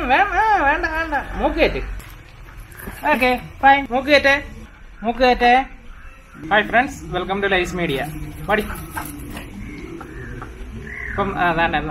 വേണ്ട ആ, വേണ്ട വേണ്ട മൂക്ക് കയറ്റ് ഓക്കെ ഫൈൻ മൂക്ക് കയറ്റേ മൂക്ക് കയറ്റേ hi friends welcome to lies media പടി ഇപ്പം അതാണ്ട്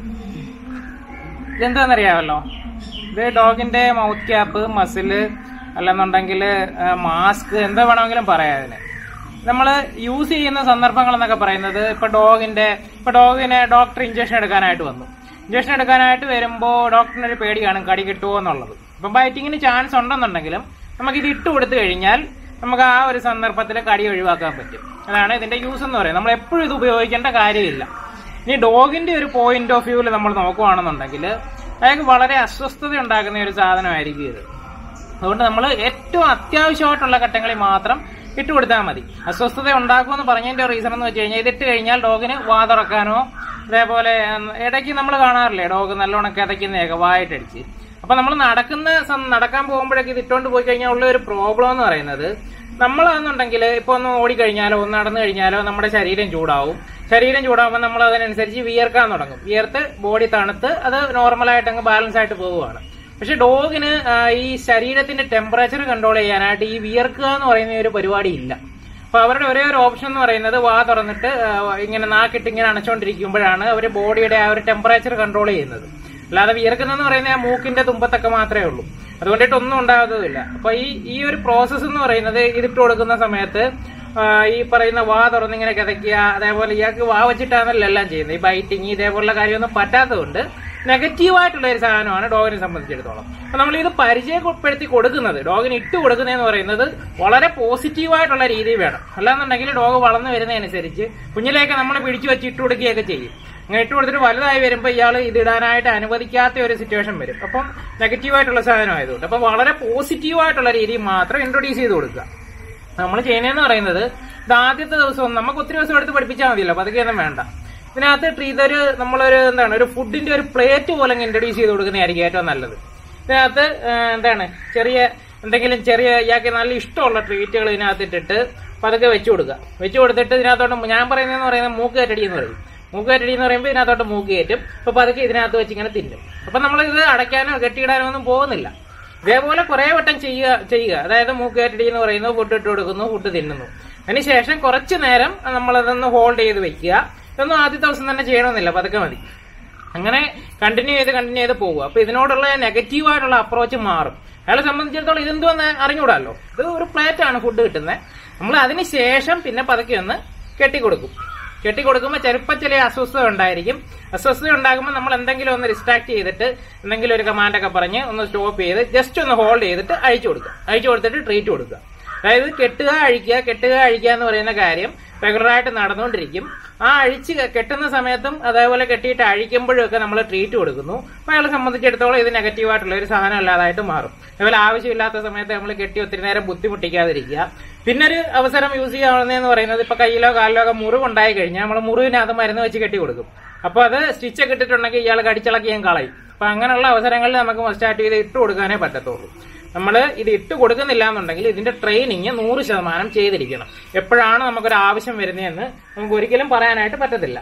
ഇതെന്താണെന്നറിയാമല്ലോ ഇത് ഡോഗിന്റെ മൗത്ത് ക്യാപ്പ് മസില് അല്ലെന്നുണ്ടെങ്കിൽ മാസ്ക് എന്താ വേണമെങ്കിലും പറയാം അതിന് നമ്മൾ യൂസ് ചെയ്യുന്ന സന്ദർഭങ്ങൾ എന്നൊക്കെ പറയുന്നത് ഇപ്പൊ ഡോഗിന്റെ ഇപ്പൊ ഡോഗിനെ ഡോക്ടർ ഇഞ്ചക്ഷൻ എടുക്കാനായിട്ട് വന്നു ഇഞ്ചക്ഷൻ എടുക്കാനായിട്ട് വരുമ്പോൾ ഡോക്ടറിന് ഒരു പേടി കാണും കടി കിട്ടുമോ എന്നുള്ളത് ഇപ്പം ബൈറ്റിങ്ങിന് ചാൻസ് ഉണ്ടെന്നുണ്ടെങ്കിലും നമുക്ക് ഇത് ഇട്ട് കൊടുത്തു കഴിഞ്ഞാൽ നമുക്ക് ആ ഒരു സന്ദർഭത്തിൽ കടി ഒഴിവാക്കാൻ പറ്റും അതാണ് ഇതിന്റെ യൂസ് എന്ന് പറയുന്നത് നമ്മൾ എപ്പോഴും ഇത് ഉപയോഗിക്കേണ്ട കാര്യമില്ല ഇനി ഡോഗിന്റെ ഒരു പോയിന്റ് ഓഫ് വ്യൂവിൽ നമ്മൾ നോക്കുവാണെന്നുണ്ടെങ്കിൽ അയാൾക്ക് വളരെ അസ്വസ്ഥത ഉണ്ടാക്കുന്ന ഒരു സാധനമായിരിക്കും ഇത് അതുകൊണ്ട് നമ്മൾ ഏറ്റവും അത്യാവശ്യമായിട്ടുള്ള ഘട്ടങ്ങളിൽ മാത്രം ഇട്ട് കൊടുത്താൽ മതി അസ്വസ്ഥത ഉണ്ടാക്കുമെന്ന് പറഞ്ഞതിന്റെ റീസൺ എന്ന് വെച്ച് കഴിഞ്ഞാൽ ഇതിട്ട് കഴിഞ്ഞാൽ ഡോഗിന് വാ തുറക്കാനോ അതേപോലെ ഉം, ഇടയ്ക്ക് നമ്മൾ കാണാറില്ലേ ഡോഗ് നല്ലോണം കിതയ്ക്കുന്നതൊക്കെ വായിട്ടടിച്ച് അപ്പൊ നമ്മൾ നടക്കുന്ന സം- നടക്കാൻ പോകുമ്പോഴൊക്കെ ഇത് ഇട്ടുകൊണ്ട് പോയി കഴിഞ്ഞാൽ ഉള്ള ഒരു പ്രോബ്ലം എന്ന് പറയുന്നത് നമ്മളാണെന്നുണ്ടെങ്കിൽ ഇപ്പൊ ഒന്ന് ഓടിക്കഴിഞ്ഞാലോ ഒന്ന് നടന്നു കഴിഞ്ഞാലോ നമ്മുടെ ശരീരം ചൂടാവും ശരീരം ചൂടാവുമ്പോൾ നമ്മൾ അതിനനുസരിച്ച് വിയർക്കാൻ തുടങ്ങും വിയർത്ത് ബോഡി തണുത്ത് അത് നോർമലായിട്ട് അങ്ങ് ബാലൻസ് ആയിട്ട് പോവുകയാണ് പക്ഷെ ഡോഗിന് ആ, ഈ ശരീരത്തിന്റെ ടെമ്പറേച്ചർ കൺട്രോൾ ചെയ്യാനായിട്ട് ഈ വിയർക്കുക എന്ന് പറയുന്ന ഒരു പരിപാടി ഇല്ല അപ്പൊ അവരുടെ ഒരേ ഒരു ഓപ്ഷൻ എന്ന് പറയുന്നത് വാ തുറന്നിട്ട് ആ, ഇങ്ങനെ നാക്കിട്ട് ഇങ്ങനെ അണച്ചുകൊണ്ടിരിക്കുമ്പോഴാണ് അവർ ബോഡിയുടെ ആ ഒരു ടെമ്പറേച്ചർ കൺട്രോൾ ചെയ്യുന്നത് അല്ലാതെ വിയർക്കുന്നെന്ന് പറയുന്നത് ആ മൂക്കിന്റെ തുമ്പത്തൊക്കെ മാത്രമേ ഉള്ളൂ അതുകൊണ്ടിട്ടൊന്നും ഉണ്ടാകുന്നതില്ല അപ്പൊ ഈ ഈ ഒരു പ്രോസസ്സ് എന്ന് പറയുന്നത് ഇതിട്ട് കൊടുക്കുന്ന സമയത്ത് ആ, ഈ പറയുന്ന വാ തുറന്നിങ്ങനെ കിതയ്ക്കുക അതേപോലെ ഇയാൾക്ക് വാ വെച്ചിട്ടാണല്ലോ എല്ലാം ചെയ്യുന്നത് ഈ ബൈറ്റിങ് ഇതേപോലുള്ള കാര്യമൊന്നും പറ്റാത്തതുകൊണ്ട് നെഗറ്റീവായിട്ടുള്ള ഒരു സാധനമാണ് ഡോഗിനെ സംബന്ധിച്ചിടത്തോളം അപ്പൊ നമ്മൾ ഇത് പരിചയപ്പെടുത്തി കൊടുക്കുന്നത് ഡോഗിന് ഇട്ട് കൊടുക്കുന്നതെന്ന് പറയുന്നത് വളരെ പോസിറ്റീവായിട്ടുള്ള രീതിയിൽ വേണം അല്ലാന്നുണ്ടെങ്കിൽ ഡോഗ് വളർന്നു വരുന്നതനുസരിച്ച് കുഞ്ഞിലേക്ക് നമ്മൾ പിടിച്ചു വെച്ച് ഇട്ട് കൊടുക്കുകയൊക്കെ ചെയ്യും അങ്ങനെ ഇട്ട് കൊടുത്തിട്ട് വലുതായി വരുമ്പോൾ ഇയാൾ ഇത് ഇടാനായിട്ട് അനുവദിക്കാത്ത ഒരു സിറ്റുവേഷൻ വരും അപ്പം നെഗറ്റീവായിട്ടുള്ള സാധനമായതുകൊണ്ട് അപ്പം വളരെ പോസിറ്റീവായിട്ടുള്ള രീതിയിൽ മാത്രം ഇൻട്രൊഡ്യൂസ് ചെയ്ത് കൊടുക്കുക നമ്മൾ ചെയ്യുന്നതെന്ന് പറയുന്നത് ഇത് ആദ്യത്തെ ദിവസം നമുക്ക് ഒത്തിരി ദിവസം എടുത്ത് പഠിപ്പിച്ചാൽ മതിയല്ലോ പതുക്കെയൊന്നും വേണ്ട ഇതിനകത്ത് ട്രീ- ഇതൊരു നമ്മളൊരു എന്താണ് ഒരു ഫുഡിന്റെ ഒരു പ്ലേറ്റ് പോലെ ഇൻട്രൊഡ്യൂസ് ചെയ്ത് കൊടുക്കുന്നതായിരിക്കും ഏറ്റവും നല്ലത് ഇതിനകത്ത് ആ, എന്താണ് ചെറിയ എന്തെങ്കിലും ചെറിയ ഇയാൾക്ക് നല്ല ഇഷ്ടമുള്ള ട്രീറ്റുകൾ ഇതിനകത്ത് ഇട്ടിട്ട് പതുക്കെ വെച്ചു കൊടുക്കുക വെച്ചു കൊടുത്തിട്ട് ഇതിനകത്തോട്ട് ഞാൻ പറയുന്നതെന്ന് പറയുന്നത് മൂക്ക് കയറ്റടി എന്ന് പറയും മൂക്ക് കയറ്റടി എന്ന് പറയുമ്പോൾ ഇതിനകത്തോട്ട് മൂക്ക് കയറ്റും അപ്പൊ പതുക്കെ ഇതിനകത്ത് വെച്ച് ഇങ്ങനെ തിന്നും അപ്പൊ നമ്മൾ ഇത് അടയ്ക്കാനോ കെട്ടിയിടാനോ ഒന്നും പോകുന്നില്ല ഇതേപോലെ കുറെ വട്ടം ചെയ്യുക ചെയ്യുക അതായത് മൂക്കേറ്റടി എന്ന് പറയുന്നത് ഫുഡ് ഇട്ട് കൊടുക്കുന്നു ഫുഡ് തിന്നുന്നു അതിനുശേഷം കുറച്ചു നേരം നമ്മളതൊന്ന് ഹോൾഡ് ചെയ്ത് വെക്കുക ഇതൊന്നും ആദ്യത്തെ ദിവസം തന്നെ ചെയ്യണമെന്നില്ല പതുക്കെ മതി അങ്ങനെ കണ്ടിന്യൂ ചെയ്ത് കണ്ടിന്യൂ ചെയ്ത് പോകുക അപ്പൊ ഇതിനോടുള്ള നെഗറ്റീവ് ആയിട്ടുള്ള അപ്രോച്ച് മാറും അയാളെ സംബന്ധിച്ചിടത്തോളം ഇതെന്തുവന്ന് അറിഞ്ഞൂടാലോ ഇത് ഒരു പ്ലേറ്റ് ആണ് ഫുഡ് കിട്ടുന്നത് നമ്മൾ അതിന് ശേഷം പിന്നെ പതുക്കെ ഒന്ന് കെട്ടിക്കൊടുക്കും കെട്ടിക്കൊടുക്കുമ്പോൾ ചിലപ്പോൾ ചില അസ്വസ്ഥത ഉണ്ടായിരിക്കും അസ്വസ്ഥത ഉണ്ടാകുമ്പോൾ നമ്മൾ എന്തെങ്കിലും ഒന്ന് ഡിസ്ട്രാക്ട് ചെയ്തിട്ട് എന്തെങ്കിലും ഒരു കമാൻഡൊക്കെ പറഞ്ഞ് ഒന്ന് സ്റ്റോപ്പ് ചെയ്ത് ജസ്റ്റ് ഒന്ന് ഹോൾഡ് ചെയ്തിട്ട് അഴിച്ചു കൊടുക്കുക അഴിച്ചു കൊടുത്തിട്ട് ട്രീറ്റ് കൊടുക്കുക അതായത് കെട്ടുക അഴിക്കുക കെട്ടുക അഴിക്കുക എന്ന് പറയുന്ന കാര്യം റെഗുലറായിട്ട് നടന്നുകൊണ്ടിരിക്കും ആ അഴിച്ച് ക- കെട്ടുന്ന സമയത്തും അതേപോലെ കെട്ടിയിട്ട് അഴിക്കുമ്പോഴും ഒക്കെ നമ്മൾ ട്രീറ്റ് കൊടുക്കുന്നു അപ്പൊ അയാളെ സംബന്ധിച്ചിടത്തോളം ഇത് നെഗറ്റീവായിട്ടുള്ള ഒരു സാധനം അല്ലാതായിട്ട് മാറും അതുപോലെ ആവശ്യമില്ലാത്ത സമയത്ത് നമ്മൾ കെട്ടി ഒത്തിരി നേരം ബുദ്ധിമുട്ടിക്കാതിരിക്കുക പിന്നെ ഒരു അവസരം യൂസ് ചെയ്യാവുന്നതെന്ന് പറയുന്നത് ഇപ്പൊ കയ്യിലോ കാലിലോ ഒക്കെ മുറിവുണ്ടായി കഴിഞ്ഞാൽ നമ്മൾ മുറിവിനകത്ത് മരുന്ന് വെച്ച് കെട്ടി കൊടുക്കും അപ്പൊ അത് സ്റ്റിച്ചൊക്കെ ഇട്ടിട്ടുണ്ടെങ്കിൽ ഇയാൾ കടിച്ചിളക്കി ഞാൻ കളയും അപ്പൊ അങ്ങനെയുള്ള അവസരങ്ങളിൽ നമുക്ക് മസ്റ്റായിട്ട് ഇത് ഇട്ട് കൊടുക്കാനേ പറ്റത്തുള്ളൂ നമ്മൾ ഇത് ഇട്ട് കൊടുക്കുന്നില്ല എന്നുണ്ടെങ്കിൽ ഇതിന്റെ ട്രെയിനിങ് നൂറ് ശതമാനം ചെയ്തിരിക്കണം എപ്പോഴാണ് നമുക്കൊരു ആവശ്യം വരുന്നതെന്ന് നമുക്ക് ഒരിക്കലും പറയാനായിട്ട് പറ്റത്തില്ല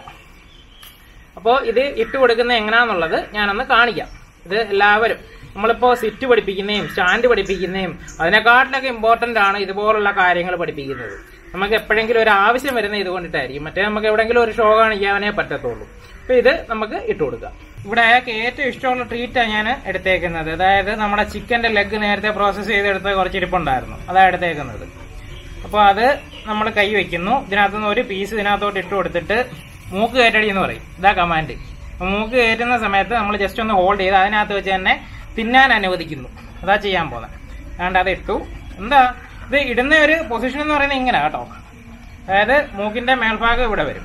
അപ്പോൾ ഇത് ഇട്ട് കൊടുക്കുന്ന എങ്ങനെയാന്നുള്ളത് ഞാനൊന്ന് കാണിക്കാം ഇത് എല്ലാവരും നമ്മളിപ്പോ സിറ്റ് പഠിപ്പിക്കുന്നതും സ്റ്റാൻഡ് പഠിപ്പിക്കുന്നതും അതിനെക്കാട്ടിലൊക്കെ ഇമ്പോർട്ടന്റ് ആണ് ഇതുപോലുള്ള കാര്യങ്ങൾ പഠിപ്പിക്കുന്നത് നമുക്ക് എപ്പോഴെങ്കിലും ഒരു ആവശ്യം വരുന്ന ഇത് കൊണ്ടിട്ടായിരിക്കും മറ്റേ നമുക്ക് എവിടെയെങ്കിലും ഒരു ഷോ കാണിക്കാനേ പറ്റത്തുള്ളൂ അപ്പൊ ഇത് നമുക്ക് ഇട്ട് കൊടുക്കാം ഇവിടെ അയാൾക്ക് ഏറ്റവും ഇഷ്ടമുള്ള ട്രീറ്റാണ് ഞാൻ എടുത്തേക്കുന്നത് അതായത് നമ്മുടെ ചിക്കന്റെ ലെഗ് നേരത്തെ പ്രോസസ്സ് ചെയ്തെടുത്ത കുറച്ച് ഇരിപ്പുണ്ടായിരുന്നു അതാണ് എടുത്തേക്കുന്നത് അപ്പോൾ അത് നമ്മൾ കൈ വെക്കുന്നു ഇതിനകത്തുനിന്ന് ഒരു പീസ് ഇതിനകത്തോട്ട് ഇട്ട് കൊടുത്തിട്ട് മൂക്ക് കയറ്റടി എന്ന് പറയും ഇതാ കമാൻഡ് മൂക്ക് കയറ്റുന്ന സമയത്ത് നമ്മൾ ജസ്റ്റ് ഒന്ന് ഹോൾഡ് ചെയ്ത് അതിനകത്ത് വെച്ച് തന്നെ തിന്നാൻ അനുവദിക്കുന്നു അതാ ചെയ്യാൻ പോകുന്നത് അതുകൊണ്ട് അത് ഇട്ടു എന്താ ഇത് ഇടുന്ന ഒരു പൊസിഷൻ എന്ന് പറയുന്നത് ഇങ്ങനെ കേട്ടോ അതായത് മൂക്കിന്റെ മേൽഭാഗം ഇവിടെ വരും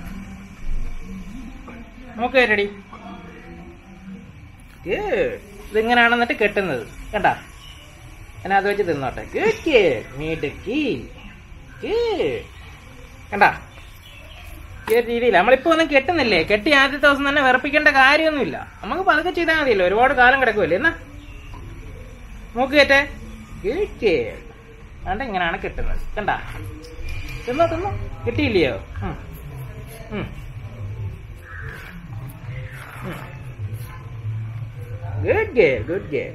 മൂക്ക് കയറ്റടി ഏ, ഇതിങ്ങനെയാണ് എന്നിട്ട് കെട്ടുന്നത് കണ്ടാ അതിനകത്ത് വെച്ച് തിന്നോട്ടെ കേക്ക് മീടുക്കി കണ്ടാ ഈ ഒരു രീതിയിൽ നമ്മളിപ്പോ ഒന്നും കെട്ടുന്നില്ലേ കെട്ടി ആദ്യത്തെ ദിവസം തന്നെ വിറപ്പിക്കേണ്ട കാര്യമൊന്നുമില്ല നമുക്ക് പതുക്കെ ചെയ്താൽ മതിയല്ലോ ഒരുപാട് കാലം കിടക്കുമല്ലേ എന്നാ മൂക്ക് കയറ്റേ കേക്ക് കണ്ട ഇങ്ങനെയാണ് കെട്ടുന്നത് കണ്ടാ തിന്നോ തിന്നോ കിട്ടിയില്ലയോ ഉം. ഉം. ഉം. Good girl good girl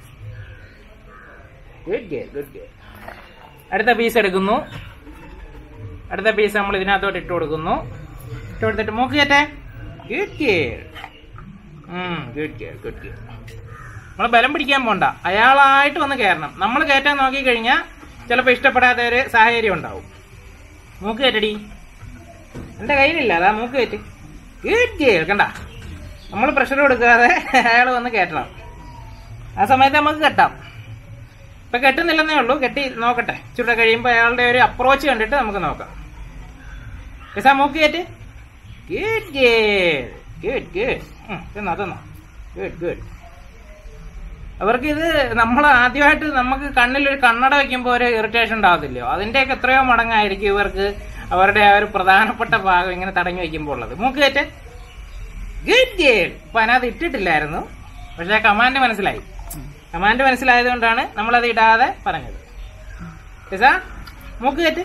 good girl good girl അടുത്ത പീസ് എടുക്കുന്നു അടുത്ത പീസ് നമ്മൾ ഇതിനകത്തോട്ട് ഇട്ട് കൊടുക്കുന്നു ഇട്ട് കൊടുത്തിട്ട് മൂക്ക് കയറ്റേ good girl good girl good girl നമ്മൾ ബലം പിടിക്കാൻ പോണ്ട അയാളായിട്ട് വന്ന് കയറണം നമ്മൾ കയറ്റാൻ നോക്കി കഴിഞ്ഞാൽ ചിലപ്പോൾ ഇഷ്ടപ്പെടാത്ത ഒരു സാഹചര്യം ഉണ്ടാവും മൂക്ക് കയറ്റടി എന്റെ കയ്യിലില്ല അതാ മൂക്ക് കയറ്റ് ഗുഡ് ഗേൾ കണ്ട നമ്മൾ പ്രഷർ കൊടുക്കാതെ അയാൾ വന്ന് കയറ്റണം ആ സമയത്ത് നമുക്ക് കെട്ടാം ഇപ്പൊ കെട്ടുന്നില്ലെന്നേ ഉള്ളൂ കെട്ടി നോക്കട്ടെ ഇച്ചിരി കഴിയുമ്പോൾ അയാളുടെ ഒരു അപ്രോച്ച് കണ്ടിട്ട് നമുക്ക് നോക്കാം എസാ മൂക്ക് കയറ്റ് ഗുഡ് ഗേൾ ഗുഡ് ഗുഡ് തിന്നോ തിന്നോ ഗുഡ് ഗുഡ് അവർക്ക് ഇത് നമ്മൾ ആദ്യമായിട്ട് നമുക്ക് കണ്ണിൽ ഒരു കണ്ണട വെക്കുമ്പോൾ ഒരു ഇറിറ്റേഷൻ ഉണ്ടാകത്തില്ലയോ അതിന്റെയൊക്കെ എത്രയോ മടങ്ങായിരിക്കും ഇവർക്ക് അവരുടെ ആ ഒരു പ്രധാനപ്പെട്ട ഭാഗം ഇങ്ങനെ തടഞ്ഞു വെക്കുമ്പോൾ ഉള്ളത് മൂക്ക് കയറ്റ് ഗുഡ് ഗേൾ അപ്പൊ അതിനകത്ത് ഇട്ടിട്ടില്ലായിരുന്നു പക്ഷെ കമാൻഡ് മനസ്സിലായി കമാൻഡ് മനസ്സിലായത് കൊണ്ടാണ് നമ്മളത് ഇടാതെ പറഞ്ഞത് ലിസാ മൂക്ക് കയറ്റ്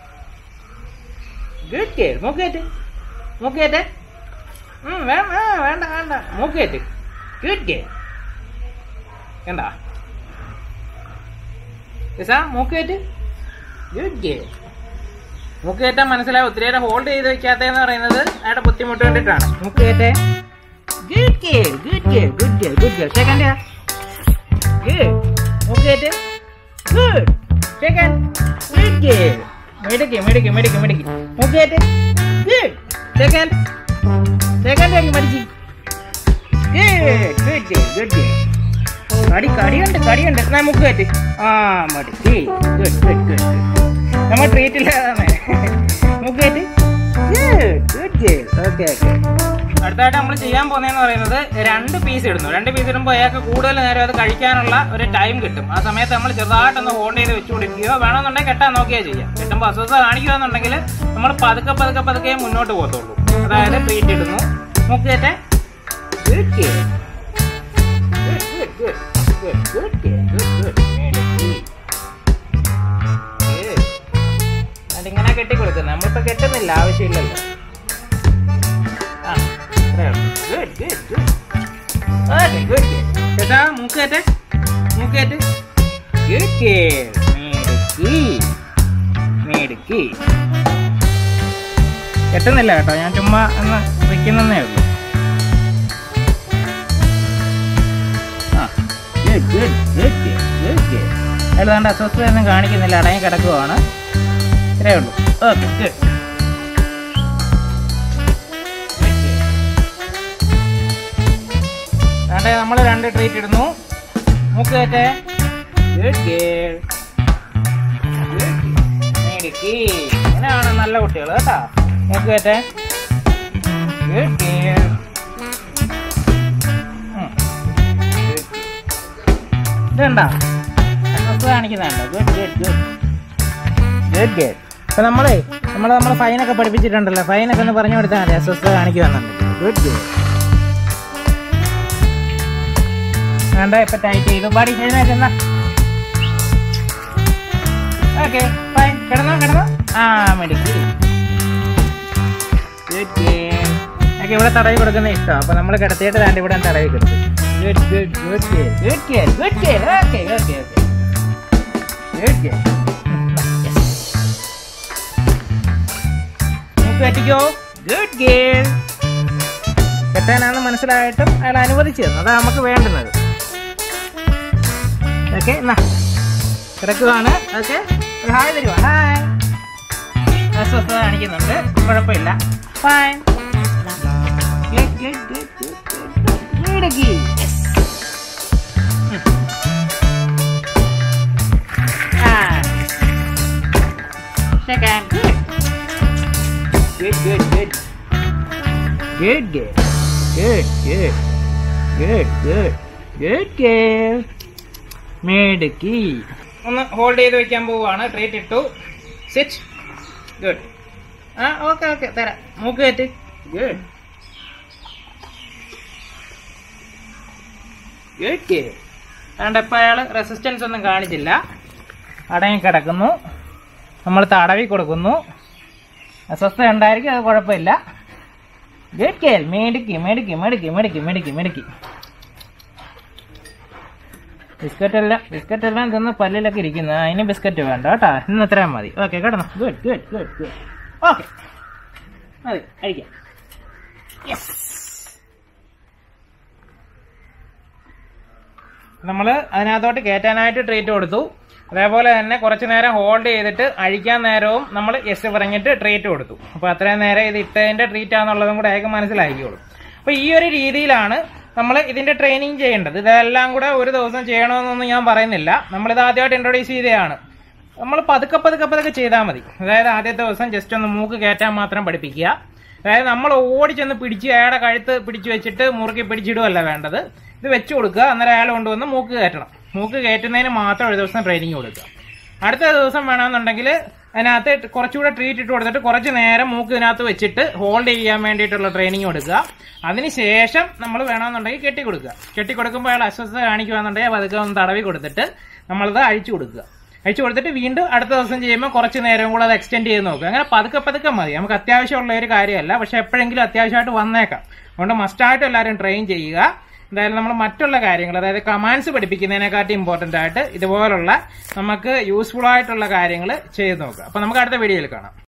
ഗുഡ് ഗേൾ മൂക്ക് കയറ്റ് മൂക്ക് കയറ്റ് ഉം, വേ- ആ, വേണ്ട വേണ്ട മൂക്ക് കയറ്റ് ഗുഡ് ഗേൾ കണ്ട ലിസാ മൂക്ക് കയറ്റ് ഗുഡ് ഗേൾ മൂക്ക് കയറ്റാൻ മനസ്സിലാവും ഒത്തിരി നേരം ഹോൾഡ് ചെയ്ത് വെക്കാത്തതെന്ന് പറയുന്നത് അയാളുടെ ബുദ്ധിമുട്ട് കണ്ടിട്ടാണ് മൂക്ക് കയറ്റേ good girl good girl good girl good girl second good മൂക്ക് കയറ്റ് ഗുഡ് സെക്കൻഡ് ഗുഡ് ഗേൾ മെടുക്ക് മെടുക്ക് മെടുക്ക് മെടുക്ക് മൂക്ക് കയറ്റ് ഗുഡ് സെക്കൻഡ് സെക്കൻഡ് അടി മടിച്ച് good good girl good girl കടി കടിയുണ്ട് കടിയുണ്ട് എന്നാ മുക്ക് കയറ്റ് ആ മടുക്കി ഗുഡ് ഗുഡ് ഗുഡ് ഗുഡ് നമ്മൾ ട്രീറ്റ് ഇല്ലാതാണ് മുക്ക് കയറ്റ് ഗുഡ് ഗുഡ് ഓക്കെ ഓക്കെ അടുത്തായിട്ട് നമ്മൾ ചെയ്യാൻ പോകുന്നതെന്ന് പറയുന്നത് രണ്ട് പീസ് ഇടുന്നു രണ്ട് പീസ് ഇടുമ്പോൾ അയാൾക്ക് കൂടുതൽ നേരം അത് കഴിക്കാനുള്ള ഒരു ടൈം കിട്ടും ആ സമയത്ത് നമ്മൾ ചെറുതായിട്ടൊന്ന് ഹോൾഡ് ചെയ്ത് വെച്ച് കൊടുക്കുകയോ വേണമെന്നുണ്ടെങ്കിൽ കെട്ടാൻ നോക്കിയാൽ ചെയ്യാം കെട്ടുമ്പോൾ അസ്വസ്ഥത കാണിക്കുകയെന്നുണ്ടെങ്കിൽ നമ്മൾ പതുക്കെ പതുക്കെ പതുക്കെ മുന്നോട്ട് പോകത്തുള്ളൂ അതായത് ട്രീറ്റ് ഇടുന്നു മുക്ക് കയറ്റേ good good good, good, good, good, good, good, good. Good. Good. അതിങ്ങനെ കെട്ടി കൊടുക്കുന്നത് നമ്മളിപ്പോ കെട്ടുന്നില്ല ആവശ്യമില്ലല്ലോ ആ അത്രേ ഉള്ളൂ. Good, good, good. Okay, good, good. ചേട്ടാ മൂക്കേറ്റ് മൂക്കേറ്റ് Good girl. മിടുക്കി. മിടുക്കി. കെട്ടുന്നില്ല കേട്ടോ ഞാൻ ചുമ്മാ ഒന്ന് വെക്കുന്നേ ഉള്ളൂ ആ good good good good good അയാൾ തന്റെ അസ്വസ്ഥതയൊന്നും കാണിക്കുന്നില്ല അടങ്ങി കിടക്കുവാണ് ഇത്രേ ഉള്ളൂ ഓക്കെ ഗുഡ് വേണ്ടേ നമ്മൾ രണ്ട് ട്രീറ്റ് ഇടുന്നു മൂക്ക് കയറ്റേ ഗുഡ് ഗേൾ മേടിക്കി ഇങ്ങനെയാണ് നല്ല കുട്ടികൾ കേട്ടാ മൂക്ക് കയറ്റേ ഗുഡ് ഗേൾ ഇതുണ്ടോ അസ്വസ്ഥത കാണിക്കുന്നുണ്ടോ good good good good good അപ്പൊ നമ്മളെ നമ്മൾ നമ്മൾ ഫൈനൊക്കെ പഠിപ്പിച്ചിട്ടുണ്ടല്ലോ ഫൈനൊക്കെ ഒന്ന് പറഞ്ഞു കൊടുത്താൽ മതി അസ്വസ്ഥത കാണിക്കുന്നുണ്ട് ഗുഡ് ഗുഡ് വേണ്ട ഇപ്പൊ ടൈറ്റ് ചെയ്തു പാടി എഴുന്നേക്കുന്ന ഓക്കെ ഫൈൻ കിടന്നോ കിടന്നോ ആ മെഡിക്കി ഗുഡ് ഗുഡ് എനിക്ക് ഇവിടെ തടവി കൊടുക്കുന്ന ഇഷ്ടം അപ്പൊ നമ്മൾ കിടത്തിയിട്ട് താണ്ട് ഇവിടെ തടവി കൊടുത്തു good good good good good good good good okay okay okay good good നമുക്ക് പറ്റിക്കോ ഗുഡ് ഗേൾ കെട്ടാനാണെന്ന് മനസ്സിലായിട്ടും അയാൾ അനുവദിച്ചു തന്നു അതാണ് നമുക്ക് വേണ്ടുന്നത് ഓക്കെ എന്നാ കിടക്കുവാണ് ഓക്കെ ഒരു ഹായ് തരുവാ ഹായ് അസ്വസ്ഥത കാണിക്കുന്നുണ്ട് കുഴപ്പമില്ല fine Good, good, good, good, good, good. മിടുക്കി. Yes. ഉം. Ah. Second. Good. Good, good, good. Good, good. Good, good. Good, good. Good, good. മിടുക്കി ഒന്ന് ഹോൾഡ് ചെയ്ത് വെക്കാൻ പോവുകയാണ് ട്രീറ്റ് ഇട്ടു സിറ്റ് ഗുഡ് ആ ഓക്കെ ഓക്കെ തരാം മൂക്ക് കയറ്റ് ഗുഡ് ഗുഡ് അതുകൊണ്ട് ഇപ്പം അയാൾ റെസിസ്റ്റൻസ് ഒന്നും കാണിച്ചില്ല അടങ്ങി കിടക്കുന്നു നമ്മൾ തടവി കൊടുക്കുന്നു അസ്വസ്ഥത ഉണ്ടായിരിക്കും അത് കുഴപ്പമില്ല ഗുഡ് കേൾ മേടിക്ക് മേടിക്ക് മേടിക്ക് മേടിക്ക് മേടിക്ക് മേടിക്ക് ബിസ്ക്കറ്റ് എല്ലാം ബിസ്ക്കറ്റ് എല്ലാം തിന്ന് പല്ലിലൊക്കെ ഇരിക്കുന്നത് അതിന് ബിസ്ക്കറ്റ് വേണ്ട കേട്ടാ ഇന്ന് ഇത്രയും മതി ഓക്കെ കേട്ടോ good good good good okay മതി കഴിക്കാം യെസ് നമ്മൾ അതിനകത്തോട്ട് കയറ്റാനായിട്ട് ട്രീറ്റ് കൊടുത്തു അതേപോലെ തന്നെ കുറച്ച് നേരം ഹോൾഡ് ചെയ്തിട്ട് അഴിക്കാൻ നേരവും നമ്മൾ എസ് പറഞ്ഞിട്ട് ട്രീറ്റ് കൊടുത്തു അപ്പോൾ അത്രയും നേരം ഇത് ഇട്ടതിന്റെ ട്രീറ്റ് ആണെന്നുള്ളതും കൂടെ അയാൾക്ക് മനസ്സിലാക്കിയോളൂ അപ്പോൾ ഈ ഒരു രീതിയിലാണ് നമ്മൾ ഇതിന്റെ ട്രെയിനിങ് ചെയ്യേണ്ടത് ഇതെല്ലാം കൂടെ ഒരു ദിവസം ചെയ്യണമെന്നൊന്നും ഞാൻ പറയുന്നില്ല നമ്മളിത് ആദ്യമായിട്ട് ഇൻട്രൊഡ്യൂസ് ചെയ്തതാണ് നമ്മൾ പതുക്കെ പതുക്കെ പതുക്കെ ചെയ്താൽ മതി അതായത് ആദ്യത്തെ ദിവസം ജസ്റ്റ് ഒന്ന് മൂക്ക് കയറ്റാൻ മാത്രം പഠിപ്പിക്കുക അതായത് നമ്മൾ ഓടിച്ചെന്ന് പിടിച്ച് അയാളുടെ കഴുത്ത് പിടിച്ചു വെച്ചിട്ട് മുറുക്കി പിടിച്ചിടുകയല്ല വേണ്ടത് ഇത് വെച്ച് കൊടുക്കുക അന്നേരം അയാൾ കൊണ്ടുവന്ന് മൂക്ക് കയറ്റണം മൂക്ക് കയറ്റുന്നതിന് മാത്രം ഒരു ദിവസം ട്രെയിനിങ് കൊടുക്കുക അടുത്ത ദിവസം വേണമെന്നുണ്ടെങ്കിൽ അതിനകത്ത് കുറച്ചുകൂടെ ട്രീറ്റ് ഇട്ട് കൊടുത്തിട്ട് കുറച്ച് നേരം മൂക്ക് ഇതിനകത്ത് വെച്ചിട്ട് ഹോൾഡ് ചെയ്യാൻ വേണ്ടിയിട്ടുള്ള ട്രെയിനിങ് കൊടുക്കുക അതിനുശേഷം നമ്മൾ വേണമെന്നുണ്ടെങ്കിൽ കെട്ടി കൊടുക്കുക കെട്ടി കൊടുക്കുമ്പോൾ അയാൾ അസ്വസ്ഥത കാണിക്കുകയാണെന്നുണ്ടെങ്കിൽ പതുക്കെ ഒന്ന് തടവി കൊടുത്തിട്ട് നമ്മളത് അഴിച്ചു കൊടുക്കുക അഴിച്ചു കൊടുത്തിട്ട് വീണ്ടും അടുത്ത ദിവസം ചെയ്യുമ്പോൾ കുറച്ച് നേരം കൂടെ അത് എക്സ്റ്റെൻഡ് ചെയ്ത് നോക്കുക അങ്ങനെ പതുക്കെ പതുക്കെ മതി നമുക്ക് അത്യാവശ്യമുള്ള ഒരു കാര്യമല്ല പക്ഷെ എപ്പോഴെങ്കിലും അത്യാവശ്യമായിട്ട് വന്നേക്കാം അതുകൊണ്ട് മസ്റ്റായിട്ട് എല്ലാവരും ട്രെയിൻ ചെയ്യുക എന്തായാലും നമ്മൾ മറ്റുള്ള കാര്യങ്ങൾ അതായത് കമാൻഡ്സ് പഠിപ്പിക്കുന്നതിനെക്കാട്ടി ഇമ്പോർട്ടൻ്റ് ആയിട്ട് ഇതുപോലുള്ള നമുക്ക് യൂസ്ഫുൾ ആയിട്ടുള്ള കാര്യങ്ങൾ ചെയ്ത് നോക്കുക അപ്പോൾ നമുക്ക് അടുത്ത വീഡിയോയിൽ കാണാം